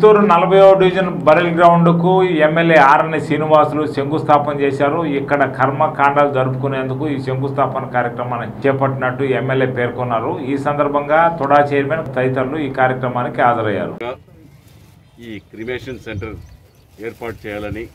చిత్తూరు నలభైవ డివిజన్ బరెల్ గ్రౌండ్కు ఎమ్మెల్యే ఆర్ఎన్ శ్రీనివాసులు శంకుస్థాపన చేశారు ఇక్కడ కర్మకాండాలు జరుపుకునేందుకు ఈ శంకుస్థాపన కార్యక్రమాన్ని చేపట్టినట్టు ఎమ్మెల్యే పేర్కొన్నారు ఈ సందర్భంగా తుడా చైర్మన్ తదితరులు ఈ కార్యక్రమానికి హాజరయ్యారు ఈ క్రిమేషన్ సెంటర్ ఏర్పాటు చేయాలని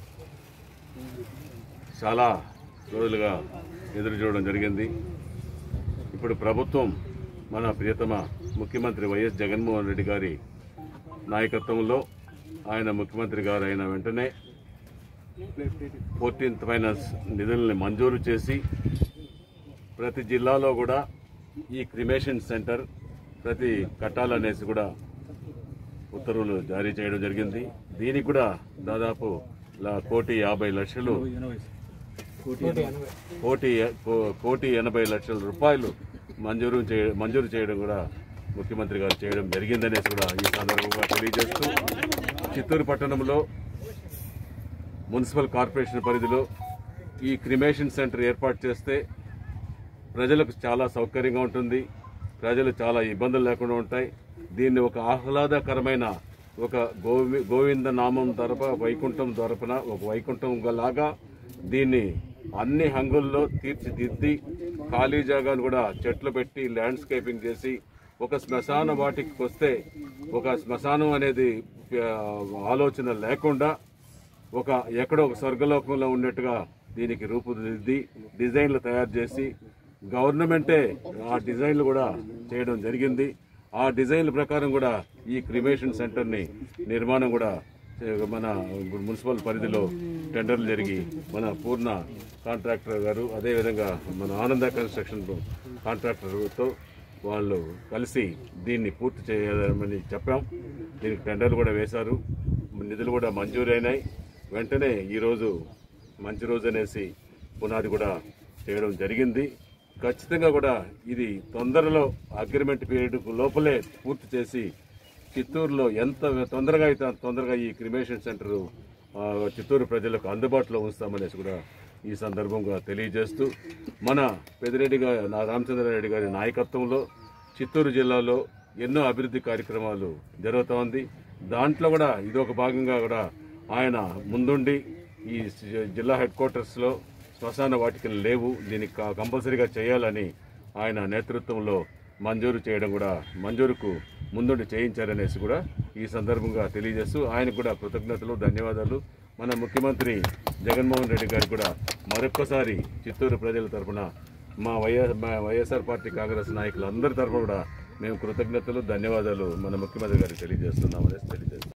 చాలా రోజులుగా ఎదురు చూడడం జరిగింది ఇప్పుడు ప్రభుత్వం మన ప్రియతమ ముఖ్యమంత్రి వైఎస్ జగన్మోహన్ రెడ్డి గారి నాయకత్వంలో ఆయన ముఖ్యమంత్రి గారు అయిన వెంటనే ఫోర్టీన్త్ ఫైనాన్స్ నిధుల్ని మంజూరు చేసి ప్రతి జిల్లాలో కూడా ఈ క్రిమేషన్ సెంటర్ ప్రతి కట్టాలనేసి కూడా ఉత్తర్వులు జారీ చేయడం జరిగింది దీనికి కూడా దాదాపు లా- కోటి యాభై లక్షలు కోటి కో- కోటి ఎనభై లక్షల రూపాయలు మంజూరు చే మంజూరు చేయడం కూడా ముఖ్యమంత్రి గారు చేయడం జరిగిందనేసి కూడా ఈ సందర్భంగా తెలియజేస్తూ చిత్తూరు పట్టణంలో మున్సిపల్ కార్పొరేషన్ పరిధిలో ఈ క్రిమేషన్ సెంటర్ ఏర్పాటు చేస్తే ప్రజలకు చాలా సౌకర్యంగా ఉంటుంది ప్రజలు చాలా ఇబ్బందులు లేకుండా ఉంటాయి దీన్ని ఒక ఆహ్లాదకరమైన ఒక గోవి గోవింద నామం తరప వైకుంఠం తరపున ఒక వైకుంఠం లాగా దీన్ని అన్ని హంగుల్లో తీర్చిదిద్ది ఖాళీ జాగాను కూడా చెట్లు పెట్టి ల్యాండ్స్కేపింగ్ చేసి ఒక శ్మశాన వాటికి వస్తే ఒక శ్మశానం అనేది ఆ, ఆలోచన లేకుండా ఒక ఎక్కడో ఒక స్వర్గలోకంలో ఉన్నట్టుగా దీనికి రూపుదిద్ది డిజైన్లు తయారు చేసి గవర్నమెంటే ఆ డిజైన్లు కూడా చేయడం జరిగింది ఆ డిజైన్ల ప్రకారం కూడా ఈ క్రిమేషన్ సెంటర్ని నిర్మాణం కూడా చే- మన మున్సిపల్ పరిధిలో టెండర్లు జరిగి మన పూర్ణ కాంట్రాక్టర్ గారు అదేవిధంగా మన ఆనంద కన్స్ట్రక్షన్ కాంట్రాక్టర్తో వాళ్ళు కలిసి దీన్ని పూర్తి చేయాలని చెప్పాం దీనికి టెండర్లు కూడా వేశారు నిధులు కూడా మంజూరైనాయి వెంటనే ఈరోజు మంచి రోజు అనేసి పునాది కూడా చేయడం జరిగింది ఖచ్చితంగా కూడా ఇది తొందరలో అగ్రిమెంట్ పీరియడ్ లోపలే పూర్తి చేసి చిత్తూరులో ఎంత తొందరగా అయితే అంత తొందరగా ఈ క్రిమేషన్ సెంటర్ ఆ, చిత్తూరు ప్రజలకు అందుబాటులో ఉంచుతామనేసి కూడా ఈ సందర్భంగా తెలియజేస్తూ మన పెదిరెడ్డి గారి నా రామచంద్రారెడ్డి గారి నాయకత్వంలో చిత్తూరు జిల్లాలో ఎన్నో అభివృద్ధి కార్యక్రమాలు జరుగుతూ ఉంది దాంట్లో కూడా ఇదొక భాగంగా కూడా ఆయన ముందుండి ఈ జిల్లా హెడ్ క్వార్టర్స్లో శ్మశాన వాటికలు లేవు దీనికి కా- కంపల్సరీగా చేయాలని ఆయన నేతృత్వంలో మంజూరు చేయడం కూడా మంజూరుకు ముందుండి చేయించారనేసి కూడా ఈ సందర్భంగా తెలియజేస్తూ ఆయనకు కూడా కృతజ్ఞతలు ధన్యవాదాలు మన ముఖ్యమంత్రి జగన్మోహన్ రెడ్డి గారికి కూడా మరొక్కసారి చిత్తూరు ప్రజల తరపున మా వైఎస్ మా వైఎస్ఆర్ పార్టీ కాంగ్రెస్ నాయకులు అందరి తరఫున కూడా మేము కృతజ్ఞతలు ధన్యవాదాలు మన ముఖ్యమంత్రి గారికి తెలియజేస్తున్నామనేసి తెలియజేస్తున్నాం